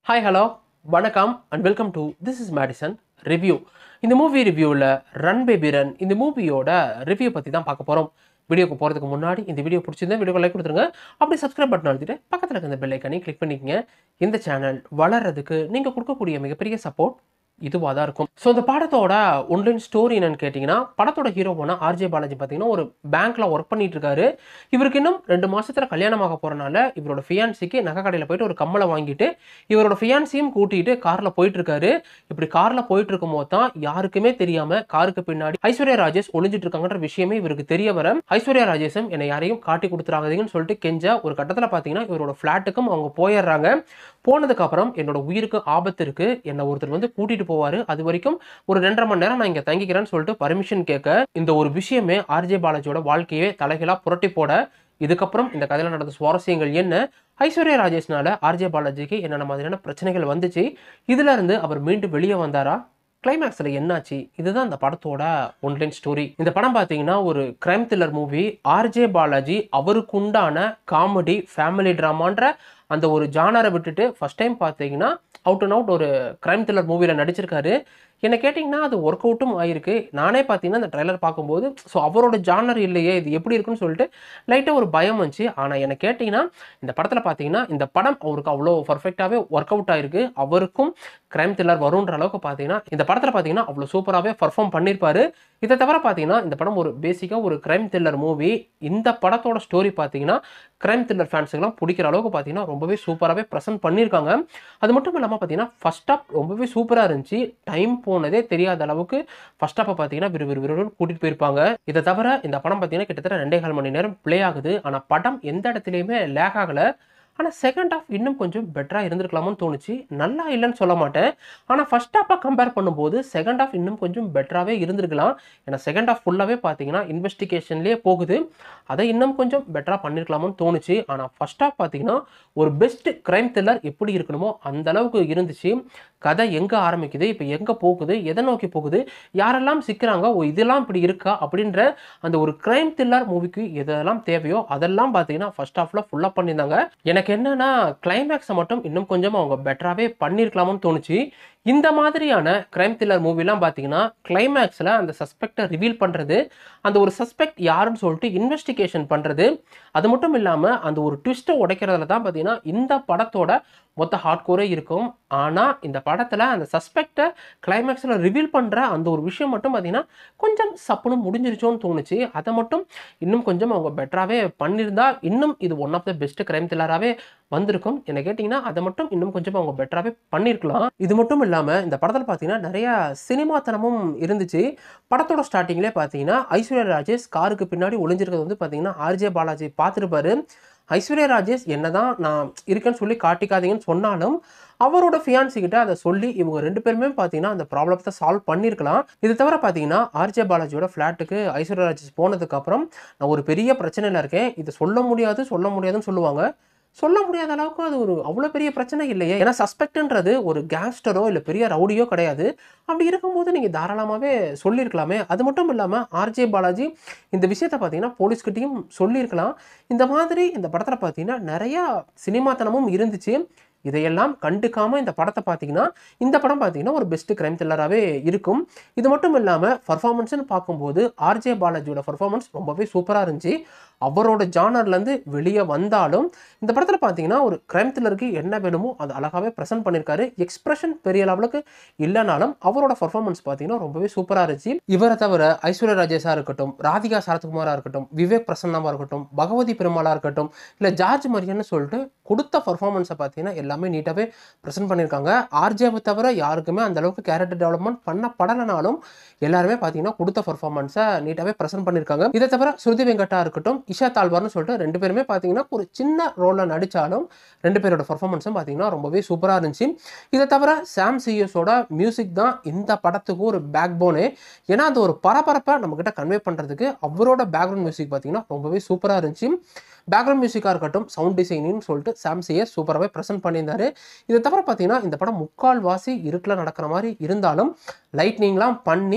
hi hello வணக்கம் and welcome to this is Madison review இந்த movie ரிவ்யூவில் run baby run இந்த மூவியோட ரிவ்யூ பற்றி தான் பார்க்க போகிறோம் வீடியோக்கு போகிறதுக்கு முன்னாடி இந்த வீடியோ பிடிச்சிருந்தா வீடியோக்கு லைக் கொடுத்துருங்க அப்படி சப்ஸ்கிரைப் பட்டன் அழுத்திட்டு பக்கத்தில் இருக்க இந்த பெல் ஐக்கானே கிளிக் பண்ணிக்கங்க இந்த சேனல் வளர்றதுக்கு நீங்கள் கொடுக்கக்கூடிய மிகப்பெரிய சப்போர்ட் இதுவாக தான் இருக்கும் ஸோ இந்த படத்தோட ஒன்லைன் ஸ்டோரி என்னன்னு கேட்டிங்கன்னா படத்தோட ஹீரோவான ஆர்ஜே பாலாஜி பார்த்தீங்கன்னா ஒரு பேங்க்ல ஒர்க் பண்ணிட்டு இருக்காரு இவருக்கு இன்னும் ரெண்டு மாசத்துல கல்யாணமாக போறனால இவரோட ஃபியான்சிக்கு நகை கடையில் போயிட்டு ஒரு கம்மலை வாங்கிட்டு இவரோட ஃபியான்சியும் கூட்டிட்டு கார்ல போயிட்டு இருக்காரு இப்படி கார்ல போயிட்டு இருக்கும் போது தான் யாருக்குமே தெரியாம காருக்கு பின்னாடி ஐஸ்வர்யா ராஜேஷ் ஒளிஞ்சிட்டு இருக்காங்கன்ற விஷயமே இவருக்கு தெரிய வர ஐஸ்வர்யா ராஜேஷும் என்னை யாரையும் காட்டி கொடுத்துறாதீங்கன்னு சொல்லிட்டு கெஞ்ச ஒரு கட்டத்தில் பார்த்தீங்கன்னா இவரோட ஃப்ளாட்டுக்கும் அவங்க போயிடுறாங்க போனதுக்கு அப்புறம் என்னோட உயிருக்கு ஆபத்து இருக்கு என்னை ஒருத்தர் வந்து கூட்டிட்டு போவாரு அது வரைக்கும் ஒரு ரெண்டரை மணி நேரம் நான் இங்க தங்கிக்கிறேன்னு சொல்லிட்டு பர்மிஷன் கேட்க இந்த ஒரு விஷயமே ஆர்ஜே பாலாஜியோட வாழ்க்கையே தலைகீழா புரட்டி போட இதுக்கப்புறம் இந்த கதையில நடந்த சுவாரஸ்யங்கள் என்ன ஐஸ்வர்யா ராஜேஷ்னால ஆர்ஜே பாலாஜிக்கு என்னென்ன மாதிரியான பிரச்சனைகள் வந்துச்சு இதுல இருந்து அவர் மீண்டும் வெளியே வந்தாரா கிளைமேக்ஸில் என்னாச்சு இதுதான் இந்த படத்தோட ஒன்லைன் ஸ்டோரி இந்த படம் பார்த்தீங்கன்னா ஒரு crime thriller movie RJ Balaji அவருக்கு உண்டான காமெடி ஃபேமிலி ட்ராமான்ற அந்த ஒரு ஜானரை விட்டுட்டு ஃபர்ஸ்ட் டைம் பார்த்தீங்கன்னா அவுட் அண்ட் அவுட் ஒரு கிரைம் த்ரில்லர் மூவியில் நடிச்சிருக்காரு என்ன கேட்டிங்கன்னா அது ஒர்க் அவுட்டும் ஆயிருக்கு நானே பார்த்தீங்கன்னா இந்த ட்ரைலர் பார்க்கும்போது ஸோ அவரோட ஜானர் இல்லையே இது எப்படி இருக்குன்னு சொல்லிட்டு லைட்டாக ஒரு பயம் வந்துச்சு ஆனால் என்ன கேட்டிங்கன்னா இந்த படத்தில் பார்த்தீங்கன்னா இந்த படம் அவருக்கு அவ்வளோ பர்ஃபெக்டாகவே ஒர்க் அவுட் ஆயிருக்கு அவருக்கும் கிரைம் த்ரில்லர் வரும்ன்ற அளவுக்கு பார்த்தீங்கன்னா இந்த படத்தில் பார்த்தீங்கன்னா அவ்வளோ சூப்பராகவே பர்ஃபார்ம் பண்ணியிருப்பாரு இதை தவிர பார்த்தீங்கன்னா இந்த படம் ஒரு பேசிக்காக ஒரு கிரைம் த்ரில்லர் மூவி இந்த படத்தோட ஸ்டோரி பார்த்தீங்கன்னா கிரைம் த்ரில்லர் ஃபேன்ஸுக்கெல்லாம் பிடிக்கிற அளவுக்கு பார்த்தீங்கன்னா ரொம்பவே சூப்பராகவே ப்ரெசென்ட் பண்ணியிருக்காங்க அது மட்டும் இல்லாமல் பார்த்தீங்கன்னா ஃபர்ஸ்ட் ஆப் ரொம்பவே சூப்பராக இருந்துச்சு டைம் போனதே தெரியாத அளவுக்கு ஃபர்ஸ்ட் ஆப்பை பார்த்தீங்கன்னா விறு விறு விறுவிறு கூட்டிகிட்டு போயிருப்பாங்க இதை தவிர இந்த படம் பார்த்தீங்கன்னா கிட்டத்தட்ட ரெண்டே கால் மணி நேரம் ப்ளே ஆகுது ஆனால் படம் எந்த இடத்துலையுமே லேக் ஆகலை ஆனால் செகண்ட் ஹாஃப் இன்னும் கொஞ்சம் பெட்டராக இருந்திருக்கலாமோன்னு தோணுச்சு நல்லா இல்லைன்னு சொல்ல மாட்டேன் ஆனால் ஃபர்ஸ்ட் ஹாஃபாக கம்பேர் பண்ணும்போது செகண்ட் ஹாஃப் இன்னும் கொஞ்சம் பெட்டராகவே இருந்திருக்கலாம் ஏன்னா செகண்ட் ஹாஃப் ஃபுல்லாகவே பார்த்தீங்கன்னா இன்வெஸ்டிகேஷன்லேயே போகுது அதை இன்னும் கொஞ்சம் பெட்டராக பண்ணியிருக்கலாமோன்னு தோணுச்சு ஆனால் ஃபர்ஸ்ட் ஹாஃப் பார்த்தீங்கன்னா ஒரு பெஸ்ட் கிரைம் த்ரில்லர் எப்படி இருக்கணுமோ அந்த அளவுக்கு இருந்துச்சு கதை எங்கே ஆரம்பிக்குது இப்போ எங்கே போகுது எதை நோக்கி போகுது யாரெல்லாம் சிக்கிறாங்க ஓ இதெல்லாம் இப்படி இருக்கா அப்படின்ற அந்த ஒரு கிரைம் த்ரில்லர் மூவிக்கு எதெல்லாம் தேவையோ அதெல்லாம் பார்த்தீங்கன்னா ஃபர்ஸ்ட் ஹாஃப்ல ஃபுல்லாக பண்ணியிருந்தாங்க எனக்கு என்னன்னா கிளைமேக்ஸை மட்டும் இன்னும் கொஞ்சம் அவங்க பெட்டராகவே பண்ணியிருக்கலாமோன்னு தோணுச்சு இந்த மாதிரியான கிரைம் த்ரில்லர் மூவிலாம் பார்த்தீங்கன்னா கிளைமேக்ஸில் அந்த சஸ்பெக்டை ரிவீல் பண்ணுறது அந்த ஒரு சஸ்பெக்ட் யாருன்னு சொல்லிட்டு இன்வெஸ்டிகேஷன் பண்ணுறது அது மட்டும் இல்லாமல் அந்த ஒரு ட்விஸ்ட்டை உடைக்கிறதுல தான் பார்த்தீங்கன்னா இந்த படத்தோட மொத்த ஹார்ட் கோரே இருக்கும் ஆனால் இந்த படத்தில் அந்த சஸ்பெக்டை கிளைமேக்ஸில் ரிவீல் பண்ணுற அந்த ஒரு விஷயம் மட்டும் பார்த்தீங்கன்னா கொஞ்சம் சப்புன்னு முடிஞ்சிருச்சோன்னு தோணுச்சு அதை மட்டும் இன்னும் கொஞ்சம் அவங்க பெட்டராகவே பண்ணியிருந்தா இன்னும் இது one of the best crime த்ரில்லராகவே வந்திருக்கும் என்ன கேட்டிங்கன்னா அதை மட்டும் இன்னும் கொஞ்சம் அவங்க பெட்டராகவே பண்ணியிருக்கலாம் இது மட்டும் இல்லாமல் இந்த படத்தில் பார்த்தீங்கன்னா நிறையா சினிமாத்தனமும் இருந்துச்சு படத்தோட ஸ்டார்டிங்லேயே பார்த்தீங்கன்னா ஐஸ்வர்யா ராஜேஷ் காருக்கு பின்னாடி ஒளிஞ்சிருக்கிறது வந்து பார்த்தீங்கன்னா ஆர்ஜே பாலாஜி பார்த்துருப்பாரு ஐஸ்வர்யா ராஜேஷ் என்னதான் நான் இருக்கேன்னு சொல்லி காட்டிக்காதீங்கன்னு சொன்னாலும் அவரோட ஃபியான்சி கிட்ட அதை சொல்லி இவங்க ரெண்டு பேருமே பார்த்தீங்கன்னா அந்த ப்ராப்ளத்தை சால்வ் பண்ணியிருக்கலாம் இது தவிர பார்த்தீங்கன்னா ஆர்ஜே பாலாஜியோட ஃப்ளாட்டுக்கு ஐஸ்வர்யா ராஜேஷ் போனதுக்கு அப்புறம் நான் ஒரு பெரிய பிரச்சனையில் இருக்கேன் இதை சொல்ல முடியாது சொல்ல முடியாதுன்னு சொல்லுவாங்க சொல்ல முடியாத அளவுக்கு அது ஒரு அவ்வளோ பெரிய பிரச்சனை இல்லையே ஏன்னா சஸ்பெக்ட்ன்றது ஒரு கேங்ஸ்டரோ இல்லை பெரிய ரவுடியோ கிடையாது அப்படி இருக்கும்போது நீங்கள் தாராளமாகவே சொல்லியிருக்கலாமே அது மட்டும் இல்லாமல் ஆர்ஜே பாலாஜி இந்த விஷயத்தை பார்த்தீங்கன்னா போலீஸ்கிட்டையும் சொல்லியிருக்கலாம் இந்த மாதிரி இந்த படத்தில் பார்த்தீங்கன்னா நிறையா சினிமாத்தனமும் இருந்துச்சு இதையெல்லாம் கண்டுக்காம இந்த படத்தை பார்த்தீங்கன்னா இந்த படம் பார்த்தீங்கன்னா ஒரு பெஸ்ட் கிரைம் த்ரில்லராகவே இருக்கும் இது மட்டும் இல்லாமல் பர்ஃபார்மன்ஸ்னு பார்க்கும்போது ஆர்ஜே பாலாஜியோட பர்ஃபார்மன்ஸ் ரொம்பவே சூப்பராக இருந்துச்சு அவரோட ஜானர்லேருந்து வெளியே வந்தாலும் இந்த படத்தில் பார்த்தீங்கன்னா ஒரு கிரைம் த்ரில்லருக்கு என்ன வேணுமோ அது அழகாகவே ப்ரெசென்ட் பண்ணியிருக்காரு எக்ஸ்பிரஷன் பெரிய லெவலுக்கு இல்லைனாலும் அவரோட பர்ஃபார்மன்ஸ் பார்த்தீங்கன்னா ரொம்பவே சூப்பராக இருந்துச்சு இவரை தவிர ஐஸ்வர்யா ராஜேஷாக இருக்கட்டும் ராதிகா சரத்குமாராக இருக்கட்டும் விவேக் பிரசன்னமாக இருக்கட்டும் பகவதி பெருமாளாக இருக்கட்டும் இல்லை ஜார்ஜ் மரியன்னு சொல்லிட்டு கொடுத்த பர்ஃபார்மன்ஸை பார்த்தீங்கன்னா எல்லாமே நீட்டாகவே ப்ரெசென்ட் பண்ணியிருக்காங்க ஆர்ஜேவை தவிர யாருக்குமே அந்த அளவுக்கு கேரக்டர் டெவலப்மெண்ட் பண்ணப்படலைனாலும் எல்லாருமே பார்த்தீங்கன்னா கொடுத்த பர்ஃபார்மன்ஸை நீட்டாகவே ப்ரெசென்ட் பண்ணியிருக்காங்க இதை தவிர ஸ்ருதி வெங்கட்டா இருக்கட்டும் இஷா தாழ்வார்னு சொல்லிட்டு ரெண்டு பேருமே பார்த்தீங்கன்னா ஒரு சின்ன ரோலில் நடித்தாலும் ரெண்டு பேரோட பர்ஃபார்மன்ஸும் பார்த்தீங்கன்னா ரொம்பவே சூப்பராக இருந்துச்சு இதை தவிர சாம் சிஎஸோட மியூசிக் தான் இந்த படத்துக்கு ஒரு பேக் போனே ஏன்னா அந்த ஒரு பரபரப்பை நம்மக்கிட்ட கன்வே பண்ணுறதுக்கு அவரோட பேக்ரவுண்ட் மியூசிக் பார்த்தீங்கன்னா ரொம்பவே சூப்பராக இருந்துச்சு பேக்ரவுண்ட் மியூசிக்காக இருக்கட்டும் சவுண்ட் டிசைனின்னு சொல்லிட்டு சாம் சிஎஸ் சூப்பராகவே ப்ரெசென்ட் பண்ணியிருந்தாரு இதை தவிர பார்த்தீங்கன்னா இந்த படம் முக்கால் வாசி இருட்டில் நடக்கிற மாதிரி இருந்தாலும் லைட்னிங்லாம் பண்ணி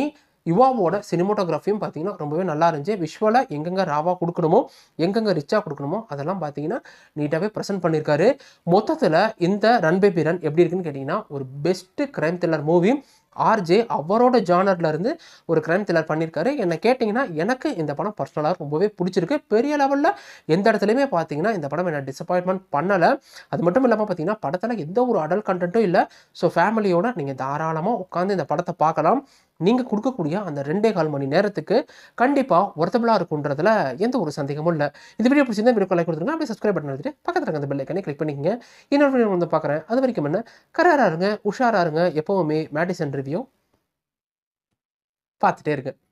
யுவாவோட சினிமோட்டோகிராஃபியும் பார்த்தீங்கன்னா ரொம்பவே நல்லா இருந்துச்சு விஷுவலாக எங்கெங்கே ராவாக கொடுக்கணுமோ எங்கெங்கே ரிச்சாக கொடுக்கணுமோ அதெல்லாம் பார்த்தீங்கன்னா நீட்டாகவே ப்ரெசென்ட் பண்ணியிருக்காரு மொத்தத்தில் இந்த ரன் பேபி ரன் எப்படி இருக்குன்னு கேட்டிங்கன்னா ஒரு best crime thriller movie RJ அவரோட ஜானர்ல இருந்து ஒரு கிரைம் த்ரில்லர் பண்ணியிருக்காரு என்ன கேட்டிங்கன்னா எனக்கு இந்த படம் பர்சனலாக ரொம்பவே பிடிச்சிருக்கு பெரிய லெவலில் எந்த இடத்துலையுமே பார்த்தீங்கன்னா இந்த படம் என்ன டிசப்பாயின்மெண்ட் பண்ணலை அது மட்டும் இல்லாமல் பார்த்தீங்கன்னா படத்தில் எந்த ஒரு அடல் கண்டென்ட்டும் இல்லை ஸோ ஃபேமிலியோட நீங்கள் தாராளமாக உட்காந்து இந்த படத்தை பார்க்கலாம் நீங்கள் கொடுக்கக்கூடிய அந்த ரெண்டே கால் மணி நேரத்துக்கு கண்டிப்பாக ஒர்த்தபிளாக இருக்குன்றதுல எந்த ஒரு சந்தேகமும் இல்லை இந்த வீடியோ பிடிச்சிருந்தா வீடியோ லைக் கொடுத்துருங்க அப்படியே சப்ஸ்கிரைப் பண்ணி எடுத்துட்டு பக்கத்தில் இருக்க அந்த பெல் ஐக்கனை கிளிக் பண்ணிக்கங்க இன்னொரு வீடியோ வந்து பார்க்குறேன் அது வரைக்கும் என்ன கராராக இருங்க உஷாராக இருங்க எப்போவுமே மேடிசன் ரிவ்யூ பார்த்துட்டே இருக்கு